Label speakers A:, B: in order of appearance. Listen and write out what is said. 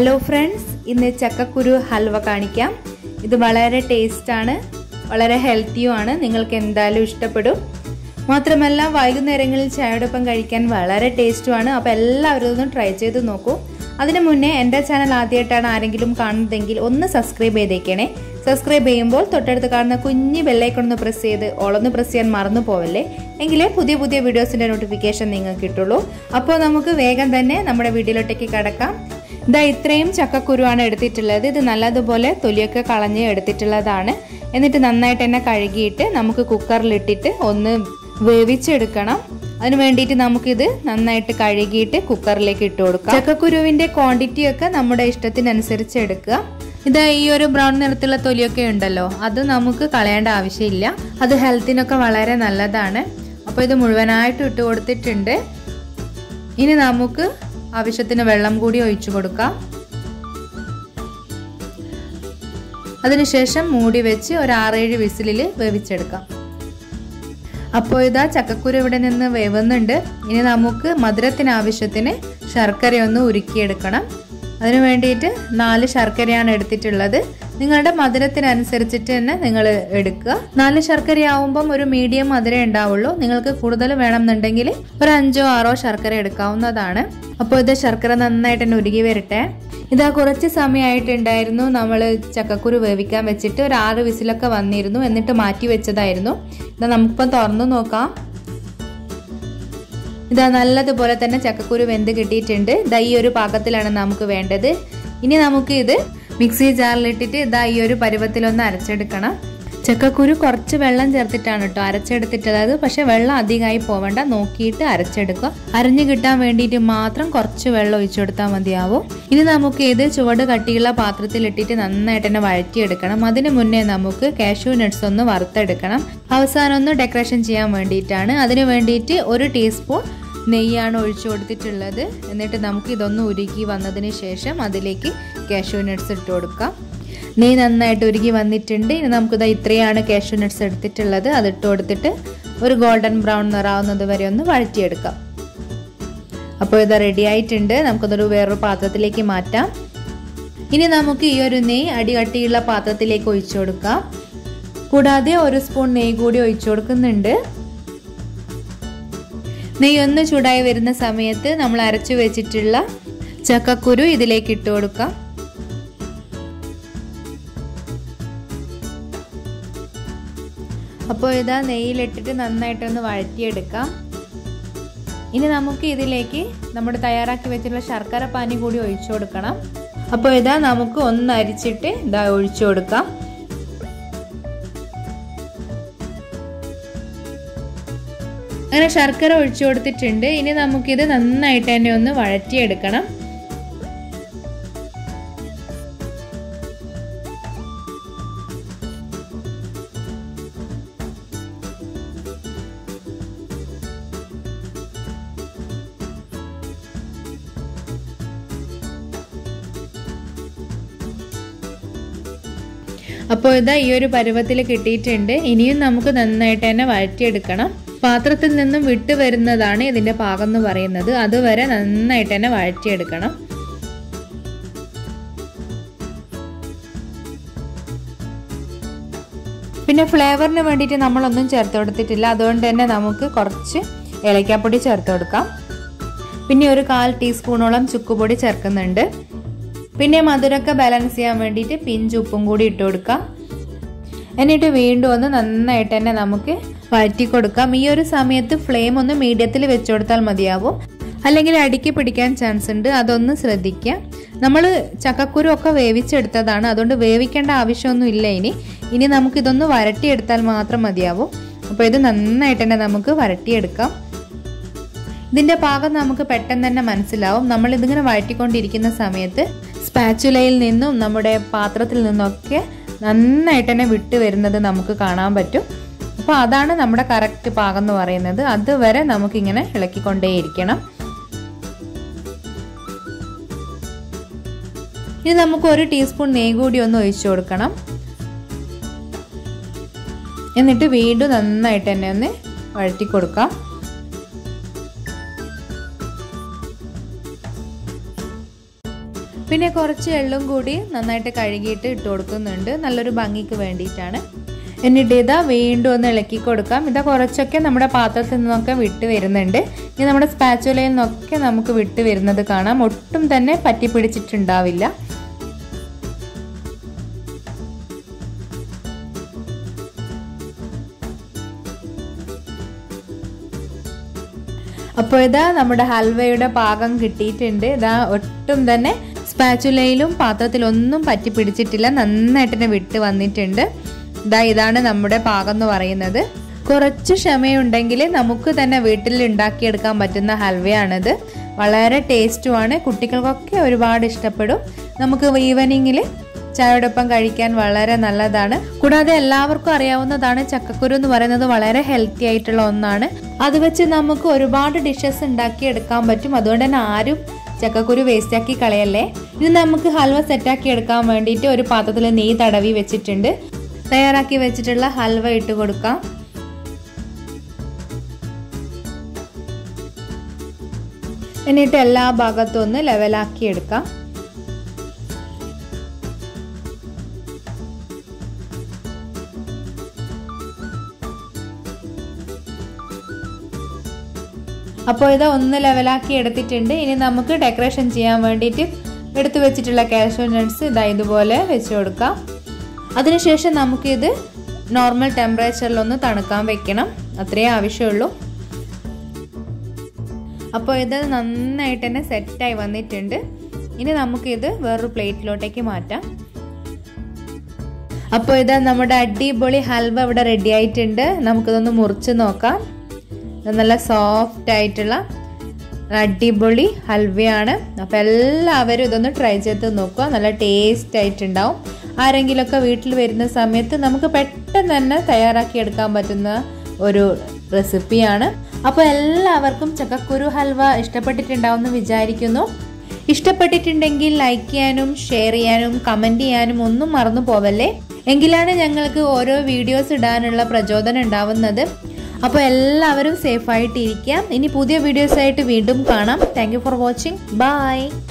A: hello friends ഇന്ന് ചക്കക്കുരു ഹൽവ കാണിക്കാം ഇത് വളരെ ടേസ്റ്റാണ് വളരെ ഹെൽത്തിയുമാണ് നിങ്ങൾക്ക് എന്തായാലും ഇഷ്ടപ്പെടും മാത്രമല്ല വൈകുന്നേരങ്ങളിൽ ചായയോടൊപ്പം കഴിക്കാൻ വളരെ ടേസ്റ്റുമാണ് അപ്പോൾ എല്ലാവരും ഇതൊന്ന് ട്രൈ ചെയ്ത് നോക്കൂ അതിനു മുന്നേ എൻ്റെ ചാനൽ ആദ്യമായിട്ടാണ് ആരെങ്കിലും കാണുന്നതെങ്കിൽ ഒന്ന് സബ്സ്ക്രൈബ് ചെയ്തേക്കണേ സബ്സ്ക്രൈബ് ചെയ്യുമ്പോൾ തൊട്ടടുത്ത് കാണുന്ന കുഞ്ഞ് ബെല്ലൈക്കൺ പ്രസ് ചെയ്ത് ഓളൊന്ന് പ്രസ് ചെയ്യാൻ മറന്നു പോവല്ലേ എങ്കിലേ പുതിയ പുതിയ വീഡിയോസിൻ്റെ നോട്ടിഫിക്കേഷൻ നിങ്ങൾക്ക് കിട്ടുള്ളൂ അപ്പോൾ നമുക്ക് വേഗം തന്നെ നമ്മുടെ വീഡിയോയിലോട്ടേക്ക് കിടക്കാം ഇതാ ഇത്രയും ചക്കക്കുരുവാണ് എടുത്തിട്ടുള്ളത് ഇത് നല്ലതുപോലെ തൊലിയൊക്കെ കളഞ്ഞ് എടുത്തിട്ടുള്ളതാണ് എന്നിട്ട് നന്നായിട്ട് തന്നെ കഴുകിയിട്ട് നമുക്ക് കുക്കറിലിട്ടിട്ട് ഒന്ന് വേവിച്ചെടുക്കണം അതിന് വേണ്ടിയിട്ട് നമുക്കിത് നന്നായിട്ട് കഴുകിയിട്ട് കുക്കറിലേക്ക് ഇട്ട് കൊടുക്കാം ചക്കക്കുരുവിൻ്റെ ക്വാണ്ടിറ്റി ഒക്കെ നമ്മുടെ ഇഷ്ടത്തിനനുസരിച്ച് എടുക്കുക ഇത് ഈ ഒരു ബ്രൗൺ നിറത്തിലുള്ള തൊലിയൊക്കെ ഉണ്ടല്ലോ അത് നമുക്ക് കളയേണ്ട ആവശ്യമില്ല അത് ഹെൽത്തിനൊക്കെ വളരെ നല്ലതാണ് അപ്പോൾ ഇത് മുഴുവനായിട്ട് ഇട്ട് കൊടുത്തിട്ടുണ്ട് ഇനി നമുക്ക് ആവശ്യത്തിന് വെള്ളം കൂടി ഒഴിച്ചു കൊടുക്കാം അതിനുശേഷം മൂടി വെച്ച് ഒരു ആറേഴ് വിസിലിൽ വേവിച്ചെടുക്കാം അപ്പോൾ ഇതാ ചക്കക്കുരു ഇവിടെ നിന്ന് വേവുന്നുണ്ട് ഇനി നമുക്ക് മധുരത്തിന് ആവശ്യത്തിന് ശർക്കരയൊന്ന് ഉരുക്കിയെടുക്കണം അതിന് വേണ്ടിയിട്ട് നാല് ശർക്കരയാണ് എടുത്തിട്ടുള്ളത് നിങ്ങളുടെ മധുരത്തിനനുസരിച്ചിട്ട് തന്നെ നിങ്ങൾ എടുക്കുക നാല് ശർക്കര ആവുമ്പം ഒരു മീഡിയം മധുരം ഉണ്ടാവുള്ളൂ നിങ്ങൾക്ക് കൂടുതൽ വേണമെന്നുണ്ടെങ്കിൽ ഒരു അഞ്ചോ ആറോ ശർക്കര എടുക്കാവുന്നതാണ് അപ്പോൾ ഇത് ശർക്കര നന്നായിട്ട് തന്നെ ഉരുകി വരട്ടെ ഇതാ കുറച്ച് സമയമായിട്ടുണ്ടായിരുന്നു നമ്മൾ ചക്കക്കുരു വേവിക്കാൻ വെച്ചിട്ട് ഒരു ആറ് വിസിലൊക്കെ വന്നിരുന്നു എന്നിട്ട് മാറ്റി വെച്ചതായിരുന്നു ഇതാ നമുക്കിപ്പം തുറന്നു നോക്കാം ഇതാ നല്ലതുപോലെ തന്നെ ചക്കക്കുരു വെന്ത് കിട്ടിയിട്ടുണ്ട് ഇതാ ഈ ഒരു പാകത്തിലാണ് നമുക്ക് വേണ്ടത് ഇനി നമുക്ക് ഇത് മിക്സി ജാറിലിട്ടിട്ട് ഇതാ ഈ ഒരു പരുവത്തിലൊന്ന് അരച്ചെടുക്കണം ചക്കക്കുരു കുറച്ച് വെള്ളം ചേർത്തിട്ടാണ് കേട്ടോ അരച്ചെടുത്തിട്ടുള്ളത് പക്ഷെ വെള്ളം അധികമായി പോവണ്ട നോക്കിയിട്ട് അരച്ചെടുക്കുക അരഞ്ഞു കിട്ടാൻ വേണ്ടിയിട്ട് മാത്രം കുറച്ച് വെള്ളം ഒഴിച്ചു കൊടുത്താൽ മതിയാവും ഇനി നമുക്ക് ഇത് ചുവട് കട്ടിയുള്ള പാത്രത്തിൽ ഇട്ടിട്ട് നന്നായിട്ട് തന്നെ വഴറ്റിയെടുക്കണം അതിന് മുന്നേ നമുക്ക് കാഷ്യൂ നട്ട്സ് ഒന്ന് വറുത്തെടുക്കണം അവസാനം ഒന്ന് ഡെക്കറേഷൻ ചെയ്യാൻ വേണ്ടിയിട്ടാണ് അതിന് വേണ്ടിയിട്ട് ഒരു ടീസ്പൂൺ നെയ്യാണ് ഒഴിച്ചു കൊടുത്തിട്ടുള്ളത് എന്നിട്ട് നമുക്ക് ഇതൊന്ന് ഉരുക്കി വന്നതിന് ശേഷം അതിലേക്ക് കാഷ്യൂ നട്ട്സ് ഇട്ട് കൊടുക്കാം നെയ്യ് നന്നായിട്ട് ഉരുകി വന്നിട്ടുണ്ട് ഇനി നമുക്കിത് ഇത്രയാണ് കാഷ്യൂ നട്ട്സ് എടുത്തിട്ടുള്ളത് അത് ഇട്ട് കൊടുത്തിട്ട് ഒരു ഗോൾഡൻ ബ്രൗൺ നിറാവുന്നത് വരെ ഒന്ന് വഴറ്റിയെടുക്കാം അപ്പോൾ ഇത് റെഡി ആയിട്ടുണ്ട് നമുക്കതൊരു വേറൊരു പാത്രത്തിലേക്ക് മാറ്റാം ഇനി നമുക്ക് ഈ ഒരു നെയ്യ് അടികട്ടിയുള്ള പാത്രത്തിലേക്ക് ഒഴിച്ചു കൊടുക്കാം കൂടാതെ ഒരു സ്പൂൺ നെയ്യ് കൂടി ഒഴിച്ചു കൊടുക്കുന്നുണ്ട് നെയ്യ് ഒന്ന് ചൂടായി വരുന്ന സമയത്ത് നമ്മൾ അരച്ചു വെച്ചിട്ടുള്ള ചക്കക്കുരു ഇതിലേക്ക് ഇട്ട് കൊടുക്കാം അപ്പോൾ ഇതാ നെയ്യിലിട്ടിട്ട് നന്നായിട്ടൊന്ന് വഴറ്റിയെടുക്കാം ഇനി നമുക്ക് ഇതിലേക്ക് നമ്മൾ തയ്യാറാക്കി വെച്ചിട്ടുള്ള ശർക്കര പാനി കൂടി ഒഴിച്ചു കൊടുക്കണം അപ്പോൾ ഇതാ നമുക്ക് ഒന്ന് അരിച്ചിട്ട് ഇതാ ഒഴിച്ചു കൊടുക്കാം അങ്ങനെ ശർക്കര ഒഴിച്ചു കൊടുത്തിട്ടുണ്ട് ഇനി നമുക്കിത് നന്നായിട്ട് തന്നെ ഒന്ന് വഴറ്റിയെടുക്കണം അപ്പോൾ ഇതാ ഈ ഒരു പരുവത്തിൽ കിട്ടിയിട്ടുണ്ട് ഇനിയും നമുക്ക് നന്നായിട്ട് തന്നെ വഴറ്റിയെടുക്കണം പാത്രത്തിൽ നിന്നും വിട്ടു വരുന്നതാണ് ഇതിൻ്റെ പാകം എന്ന് പറയുന്നത് അതുവരെ നന്നായിട്ട് തന്നെ വഴറ്റിയെടുക്കണം പിന്നെ ഫ്ലേവറിന് വേണ്ടിയിട്ട് നമ്മളൊന്നും ചേർത്ത് കൊടുത്തിട്ടില്ല അതുകൊണ്ട് തന്നെ നമുക്ക് കുറച്ച് ഏലക്കാപ്പൊടി ചേർത്ത് കൊടുക്കാം പിന്നെ ഒരു കാൽ ടീസ്പൂണോളം ചുക്കുപൊടി ചേർക്കുന്നുണ്ട് പിന്നെ മധുരമൊക്കെ ബാലൻസ് ചെയ്യാൻ വേണ്ടിയിട്ട് പിഞ്ച് ഉപ്പും കൂടി ഇട്ട് കൊടുക്കാം എന്നിട്ട് വീണ്ടും ഒന്ന് നന്നായിട്ട് തന്നെ നമുക്ക് വഴറ്റി കൊടുക്കാം ഈ ഒരു സമയത്ത് ഫ്ലെയിം ഒന്ന് മീഡിയത്തിൽ വെച്ച് കൊടുത്താൽ മതിയാവും അല്ലെങ്കിൽ അടിക്ക് പിടിക്കാൻ ചാൻസ് ഉണ്ട് അതൊന്ന് ശ്രദ്ധിക്കുക നമ്മൾ ചക്കക്കുരു ഒക്കെ വേവിച്ചെടുത്തതാണ് അതുകൊണ്ട് വേവിക്കേണ്ട ആവശ്യമൊന്നും ഇല്ല ഇനി ഇനി നമുക്കിതൊന്ന് വരട്ടിയെടുത്താൽ മാത്രം മതിയാവും അപ്പോൾ ഇത് നന്നായിട്ട് തന്നെ നമുക്ക് വരട്ടിയെടുക്കാം ഇതിൻ്റെ പാകം നമുക്ക് പെട്ടെന്ന് തന്നെ മനസ്സിലാവും നമ്മൾ ഇതിങ്ങനെ വഴറ്റിക്കൊണ്ടിരിക്കുന്ന സമയത്ത് സ്പാച്ചുലയിൽ നിന്നും നമ്മുടെ പാത്രത്തിൽ നിന്നൊക്കെ നന്നായിട്ട് തന്നെ വിട്ട് വരുന്നത് നമുക്ക് കാണാൻ പറ്റും അപ്പോൾ അതാണ് നമ്മുടെ കറക്റ്റ് പാകം എന്ന് പറയുന്നത് അതുവരെ നമുക്കിങ്ങനെ ഇളക്കിക്കൊണ്ടേയിരിക്കണം ഇനി നമുക്ക് ഒരു ടീസ്പൂൺ നെയ്യ് കൂടി ഒന്ന് ഒഴിച്ചു കൊടുക്കണം എന്നിട്ട് വീണ്ടും നന്നായിട്ട് തന്നെ ഒന്ന് വഴറ്റി കൊടുക്കാം പിന്നെ കുറച്ച് എള്ളും കൂടി നന്നായിട്ട് കഴുകിയിട്ട് ഇട്ട് കൊടുക്കുന്നുണ്ട് നല്ലൊരു ഭംഗിക്ക് വേണ്ടിയിട്ടാണ് എന്നിട്ട് ഇതാ വീണ്ടും ഒന്ന് ഇളക്കി കൊടുക്കാം ഇതാ കുറച്ചൊക്കെ നമ്മുടെ പാത്രത്തിൽ നിന്നൊക്കെ വിട്ട് വരുന്നുണ്ട് ഇനി നമ്മുടെ സ്പാച്ചുലയിൽ നിന്നൊക്കെ നമുക്ക് വിട്ട് വരുന്നത് കാണാം ഒട്ടും തന്നെ പറ്റി പിടിച്ചിട്ടുണ്ടാവില്ല അപ്പോൾ ഇതാ നമ്മുടെ ഹൽവയുടെ പാകം കിട്ടിയിട്ടുണ്ട് ഇതാ ഒട്ടും തന്നെ സ്പാച്ചുലയിലും പാത്രത്തിലൊന്നും പറ്റി പിടിച്ചിട്ടില്ല നന്നായിട്ട് തന്നെ വിട്ട് വന്നിട്ടുണ്ട് ഇതാ ഇതാണ് നമ്മുടെ പാകം എന്ന് പറയുന്നത് കുറച്ച് ക്ഷമയുണ്ടെങ്കിൽ നമുക്ക് തന്നെ വീട്ടിൽ ഉണ്ടാക്കിയെടുക്കാൻ പറ്റുന്ന ഹൽവയാണിത് വളരെ ടേസ്റ്റുമാണ് കുട്ടികൾക്കൊക്കെ ഒരുപാട് ഇഷ്ടപ്പെടും നമുക്ക് ഈവനിങ്ങിൽ ചായയോടൊപ്പം കഴിക്കാൻ വളരെ നല്ലതാണ് കൂടാതെ എല്ലാവർക്കും അറിയാവുന്നതാണ് ചക്കക്കുരു എന്ന് പറയുന്നത് വളരെ ഹെൽത്തി ആയിട്ടുള്ള ഒന്നാണ് അത് വെച്ച് നമുക്ക് ഒരുപാട് ഡിഷസ് ഉണ്ടാക്കി എടുക്കാൻ പറ്റും അതുകൊണ്ട് തന്നെ ആരും ചക്കക്കുരു വേസ്റ്റ് ആക്കി കളയല്ലേ ഇനി നമുക്ക് ഹൽവ സെറ്റാക്കി എടുക്കാൻ വേണ്ടിയിട്ട് ഒരു പാത്രത്തിൽ നെയ്യ് തടവി വെച്ചിട്ടുണ്ട് തയ്യാറാക്കി വെച്ചിട്ടുള്ള ഹൽവ ഇട്ട് കൊടുക്കാം എന്നിട്ട് എല്ലാ ഭാഗത്തും ഒന്ന് ലെവലാക്കി എടുക്കാം അപ്പോൾ ഇത് ഒന്ന് ലെവലാക്കി എടുത്തിട്ടുണ്ട് ഇനി നമുക്ക് ഡെക്കറേഷൻ ചെയ്യാൻ വേണ്ടിയിട്ട് എടുത്തു വെച്ചിട്ടുള്ള കാഷ്യൂ നട്ട്സ് ഇതാ ഇതുപോലെ വെച്ച് കൊടുക്കാം അതിനുശേഷം നമുക്കിത് നോർമൽ ടെമ്പറേച്ചറിലൊന്ന് തണുക്കാൻ വെക്കണം അത്രയേ ആവശ്യമുള്ളൂ അപ്പോൾ ഇത് നന്നായിട്ട് തന്നെ സെറ്റായി വന്നിട്ടുണ്ട് ഇനി നമുക്കിത് വേറൊരു പ്ലേറ്റിലോട്ടേക്ക് മാറ്റാം അപ്പോൾ ഇത് നമ്മുടെ അടിപൊളി ഹൽവ ഇവിടെ റെഡി ആയിട്ടുണ്ട് നമുക്കിതൊന്ന് മുറിച്ച് നോക്കാം നല്ല സോഫ്റ്റ് ആയിട്ടുള്ള അടിപൊളി ഹൽവയാണ് അപ്പോൾ എല്ലാവരും ഇതൊന്ന് ട്രൈ ചെയ്ത് നോക്കുക നല്ല ടേസ്റ്റ് ആയിട്ടുണ്ടാവും ആരെങ്കിലുമൊക്കെ വീട്ടിൽ വരുന്ന സമയത്ത് നമുക്ക് പെട്ടെന്ന് തന്നെ തയ്യാറാക്കി എടുക്കാൻ പറ്റുന്ന ഒരു റെസിപ്പിയാണ് അപ്പോൾ എല്ലാവർക്കും ചക്കക്കുരു ഹൽവ ഇഷ്ടപ്പെട്ടിട്ടുണ്ടാവും എന്ന് വിചാരിക്കുന്നു ഇഷ്ടപ്പെട്ടിട്ടുണ്ടെങ്കിൽ ലൈക്ക് ചെയ്യാനും ഷെയർ ചെയ്യാനും കമൻറ്റ് ചെയ്യാനും ഒന്നും മറന്നു പോവല്ലേ എങ്കിലാണ് ഞങ്ങൾക്ക് ഓരോ വീഡിയോസ് ഇടാനുള്ള പ്രചോദനം ഉണ്ടാവുന്നത് അപ്പോൾ എല്ലാവരും സേഫായിട്ടിരിക്കാം ഇനി പുതിയ വീഡിയോസ് ആയിട്ട് വീണ്ടും കാണാം താങ്ക് ഫോർ വാച്ചിങ് ബൈ